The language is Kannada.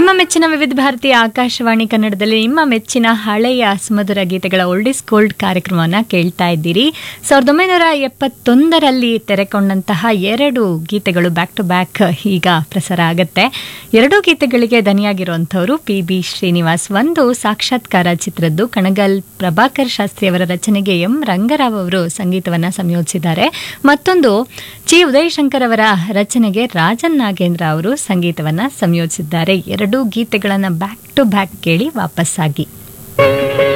ನಿಮ್ಮ ಮೆಚ್ಚಿನ ವಿವಿಧ ಭಾರತೀಯ ಆಕಾಶವಾಣಿ ಕನ್ನಡದಲ್ಲಿ ನಿಮ್ಮ ಮೆಚ್ಚಿನ ಹಳೆಯ ಸುಮಧುರ ಗೀತೆಗಳ ಓಲ್ಡಿಸ್ ಗೋಲ್ಡ್ ಕಾರ್ಯಕ್ರಮವನ್ನು ಕೇಳ್ತಾ ಇದ್ದೀರಿ ಸಾವಿರದ ಒಂಬೈನೂರ ಎಪ್ಪತ್ತೊಂದರಲ್ಲಿ ತೆರೆಕೊಂಡಂತಹ ಎರಡು ಗೀತೆಗಳು ಬ್ಯಾಕ್ ಟು ಬ್ಯಾಕ್ ಈಗ ಪ್ರಸಾರ ಆಗುತ್ತೆ ಎರಡೂ ಗೀತೆಗಳಿಗೆ ದನಿಯಾಗಿರುವಂಥವರು ಪಿ ಬಿ ಶ್ರೀನಿವಾಸ್ ಒಂದು ಸಾಕ್ಷಾತ್ಕಾರ ಚಿತ್ರದ್ದು ಕಣಗಲ್ ಪ್ರಭಾಕರ್ ಶಾಸ್ತ್ರಿ ಅವರ ರಚನೆಗೆ ಎಂ ರಂಗರಾವ್ ಅವರು ಸಂಗೀತವನ್ನು ಸಂಯೋಜಿಸಿದ್ದಾರೆ ಮತ್ತೊಂದು ಚಿ ಉದಯಶಂಕರ್ ಅವರ ರಚನೆಗೆ ರಾಜನ್ ನಾಗೇಂದ್ರ ಅವರು ಸಂಗೀತವನ್ನ ಸಂಯೋಜಿಸಿದ್ದಾರೆ ಎರಡೂ ಗೀತೆಗಳನ್ನು ಬ್ಯಾಕ್ ಟು ಬ್ಯಾಕ್ ಕೇಳಿ ವಾಪಸ್ಸಾಗಿ